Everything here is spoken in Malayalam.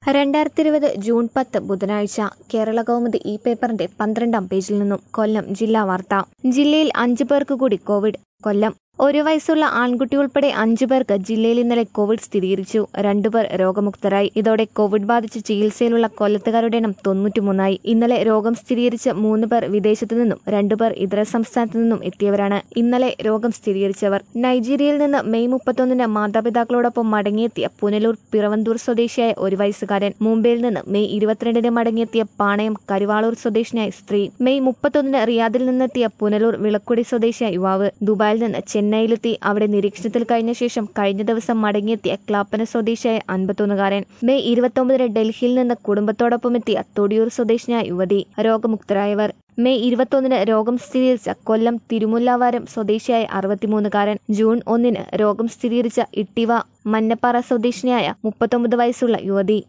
രണ്ടായിരത്തി ഇരുപത് ജൂൺ പത്ത് ബുധനാഴ്ച കേരള കൗമുദി ഈ പേപ്പറിന്റെ പന്ത്രണ്ടാം പേജിൽ നിന്നും കൊല്ലം ജില്ലാ വാർത്ത ജില്ലയിൽ അഞ്ചു പേർക്ക് കൂടി കോവിഡ് കൊല്ലം ഒരു വയസ്സുള്ള ആൺകുട്ടി ഉൾപ്പെടെ അഞ്ചു പേർക്ക് ജില്ലയിൽ ഇന്നലെ കോവിഡ് സ്ഥിരീകരിച്ചു രണ്ടുപേർ രോഗമുക്തരായി ഇതോടെ കോവിഡ് ബാധിച്ച് ചികിത്സയിലുള്ള കൊല്ലത്തുകാരുടെ എണ്ണം തൊണ്ണൂറ്റിമൂന്നായി ഇന്നലെ രോഗം സ്ഥിരീകരിച്ച മൂന്ന് പേർ വിദേശത്തു നിന്നും രണ്ടുപേർ ഇതര സംസ്ഥാനത്തു നിന്നും എത്തിയവരാണ് ഇന്നലെ രോഗം സ്ഥിരീകരിച്ചവർ നൈജീരിയയിൽ നിന്ന് മെയ് മുപ്പത്തൊന്നിന് മാതാപിതാക്കളോടൊപ്പം മടങ്ങിയെത്തിയ പുനലൂർ പിറവന്തൂർ സ്വദേശിയായ ഒരു വയസ്സുകാരൻ മുംബൈയിൽ നിന്ന് മെയ് ഇരുപത്തിരണ്ടിന് മടങ്ങിയെത്തിയ പാണയം കരുവാളൂർ സ്വദേശിനിയായ സ്ത്രീ മെയ് മുപ്പത്തൊന്നിന് റിയാദിൽ നിന്നെത്തിയ പുനലൂർ വിളക്കുടി സ്വദേശിയായ യുവാവ് ദുബായിൽ നിന്ന് ചെന്നൈയിലെത്തി അവിടെ നിരീക്ഷണത്തിൽ കഴിഞ്ഞ ശേഷം കഴിഞ്ഞ ദിവസം മടങ്ങിയെത്തിയ ക്ലാപ്പന സ്വദേശിയായ അൻപത്തൊന്നുകാരൻ മെയ് ഇരുപത്തൊമ്പതിന് ഡൽഹിയിൽ നിന്ന് കുടുംബത്തോടൊപ്പം എത്തിയ തൊടിയൂർ സ്വദേശിനിയായ യുവതി രോഗമുക്തരായവർ മെയ് ഇരുപത്തൊന്നിന് രോഗം സ്ഥിരീകരിച്ച കൊല്ലം തിരുമുല്ലാവാരം സ്വദേശിയായ അറുപത്തിമൂന്നുകാരൻ ജൂൺ ഒന്നിന് രോഗം സ്ഥിരീകരിച്ച ഇട്ടിവ മന്നപ്പാറ സ്വദേശിനിയായ മുപ്പത്തൊമ്പത് വയസ്സുള്ള യുവതി